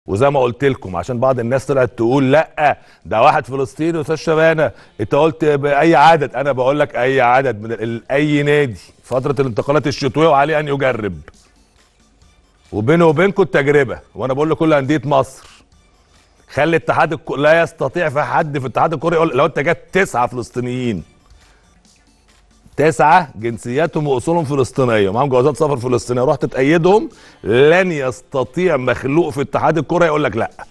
وزي ما قلت لكم عشان بعض الناس طلعت تقول لا ده واحد فلسطيني استاذ شبانه انت قلت باي عدد انا بقول لك اي عدد من ال- اي نادي فتره الانتقالات الشتويه وعليه ان يجرب وبينه وبينكم التجربه وانا بقول لكل انديه مصر خلي اتحاد الك... لا يستطيع في حد في اتحاد الكوره يقول لو انت جت تسعه فلسطينيين تسعه جنسياتهم واصولهم فلسطينيه ومعاهم جوازات سفر فلسطينيه رحت تأيدهم لن يستطيع مخلوق في اتحاد الكوره يقول لك لا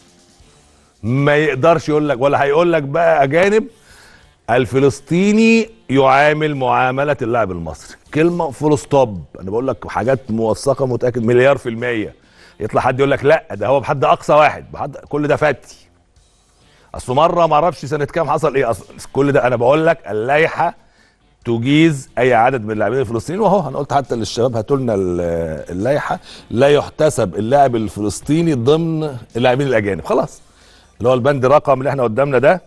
ما يقدرش يقول لك ولا هيقول لك بقى اجانب الفلسطيني يعامل معامله اللاعب المصري كلمه فول ستوب انا بقول لك حاجات موثقه متاكد مليار في الميه يطلع حد يقول لك لا ده هو بحد اقصى واحد بحد كل ده فتي اصل مره ما اعرفش سنه كام حصل ايه اصل كل ده انا بقول لك اللائحه تجيز اي عدد من اللاعبين الفلسطينيين وهو انا قلت حتى للشباب هاتوا لنا ال- اللائحه لا يحتسب اللاعب الفلسطيني ضمن اللاعبين الاجانب خلاص اللي هو البند رقم اللي احنا قدامنا ده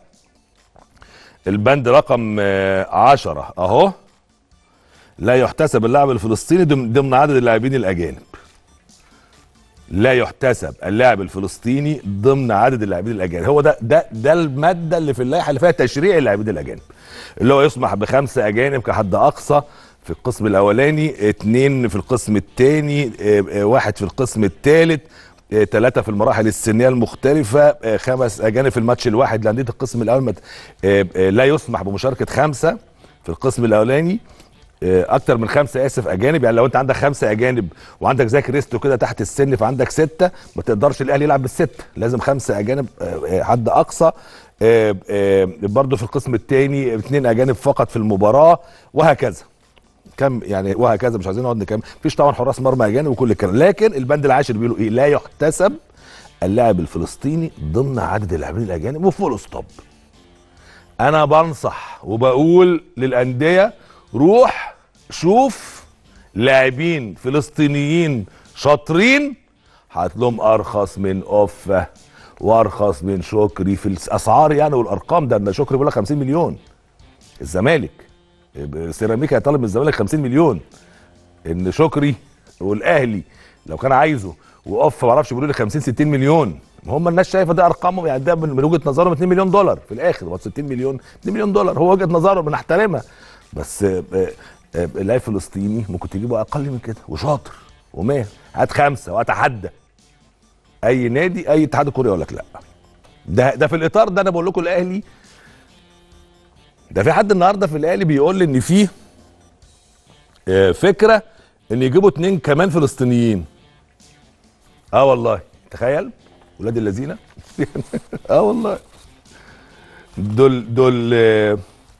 البند رقم آه، عشرة اهو لا يحتسب اللاعب الفلسطيني ضمن ضمن عدد اللاعبين الاجانب لا يحتسب اللاعب الفلسطيني ضمن عدد اللاعبين الاجانب هو ده ده ده الماده اللي في اللائحه اللي فيها تشريع اللاعبين الاجانب اللي هو يسمح بخمسه اجانب كحد اقصى في القسم الاولاني اثنين في القسم الثاني واحد في القسم الثالث ثلاثة في المراحل السنية المختلفة آه، خمس أجانب في الماتش الواحد لأندية القسم الأول مت- آه، آه، لا يسمح بمشاركة خمسة في القسم الأولاني آه، اكتر من خمسه اسف اجانب يعني لو انت عندك خمسه اجانب وعندك زي كريستو كده تحت السن فعندك سته ما تقدرش الاهلي يلعب بالسته لازم خمسه اجانب آه، آه، حد اقصى آه، آه، برضه في القسم الثاني اثنين اجانب فقط في المباراه وهكذا كم يعني وهكذا مش عايزين نقعد نكمل مفيش طبعا حراس مرمى اجانب وكل الكلام لكن البند العاشر بيقولوا ايه لا يحتسب اللاعب الفلسطيني ضمن عدد اللاعبين الاجانب وفول ستوب انا بنصح وبقول للانديه روح شوف لاعبين فلسطينيين شاطرين هات لهم ارخص من اوفا وارخص من شكري في الاسعار يعني والارقام ده ان شكري بيقول لك 50 مليون الزمالك سيراميكا هيطالب من الزمالك 50 مليون ان شكري والاهلي لو كان عايزه واوفا ما اعرفش بيقولوا لي 50 60 مليون هم الناس شايفه ده ارقامهم يعني ده من من وجهه نظرهم 2 مليون دولار في الاخر هو 60 مليون 2 مليون دولار هو وجهه نظره بنحترمها بس آه، آه، آه، اللاعب الفلسطيني ممكن تجيبه اقل من كده وشاطر وماهر هات خمسه واتحدى اي نادي اي اتحاد كوري يقول لك لا ده ده في الاطار ده انا بقول لكم الاهلي ده في حد النهارده في الاهلي بيقول لي ان في آه، فكره ان يجيبوا اتنين كمان فلسطينيين اه والله تخيل ولاد الذين اه والله دول دول آه،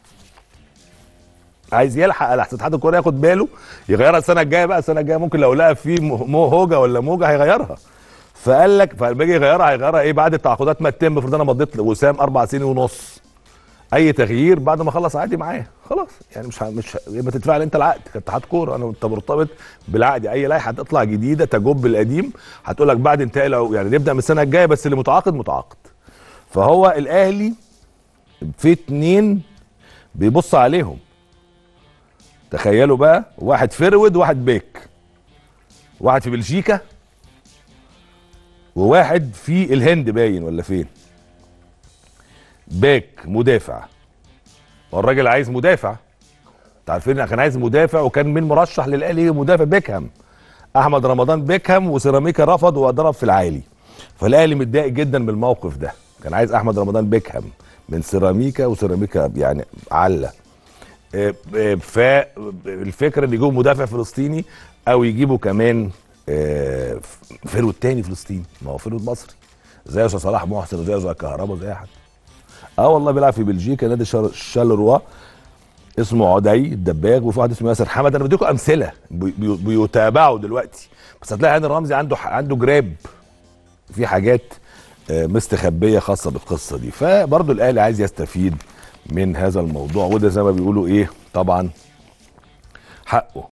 عايز يلحق على احسن اتحاد الكوره ياخد باله يغيرها السنه الجايه بقى السنه الجايه ممكن لو لقى في مو مو هوجه ولا موجه هيغيرها فقال لك فلما يجي يغيرها هيغيرها ايه بعد التعاقدات ما تتم المفروض انا مضيت لوسام اربع سنين ونص اي تغيير بعد ما اخلص عقدي معاه خلاص يعني مش ه- مش ه- يبقى تدفع لي انت العقد كاتحاد كوره انا انت مرتبط بالعقد اي لائحه هتطلع جديده تجب القديم هتقول لك بعد انتهاء لو يعني نبدا من السنه الجايه بس اللي متعاقد متعاقد فهو الاهلي في اتنين بيبص عليهم تخيلوا بقى واحد فرود وواحد بيك واحد في بلجيكا وواحد في الهند باين ولا فين باك مدافع والراجل عايز مدافع انت عارفين كان عايز مدافع وكان مين مرشح للاهلي مدافع بيكهام احمد رمضان بيكهام وسيراميكا رفض وضرب في العالي فالاهلي متضايق جدا من الموقف ده كان عايز احمد رمضان بيكهام من سيراميكا وسيراميكا يعني عله آه، آه، فالفكره ان يجيبوا مدافع فلسطيني او يجيبوا كمان آه، فرود تاني فلسطيني ما هو فرود مصري زي أستاذ صلاح محسن وزي زي كهربا زي احد اه والله بيلعب في بلجيكا نادي شار- شالروا اسمه عدي الدباغ وفي واحد اسمه ياسر حمد انا بديكم امثله بي- بي- بيتابعوا دلوقتي بس هتلاقي هاني رمزي عنده ح- عنده جراب في حاجات آه، مستخبيه خاصه بالقصه دي فبرضه الاهلي عايز يستفيد من هذا الموضوع وده زي ما بيقولوا ايه طبعا حقه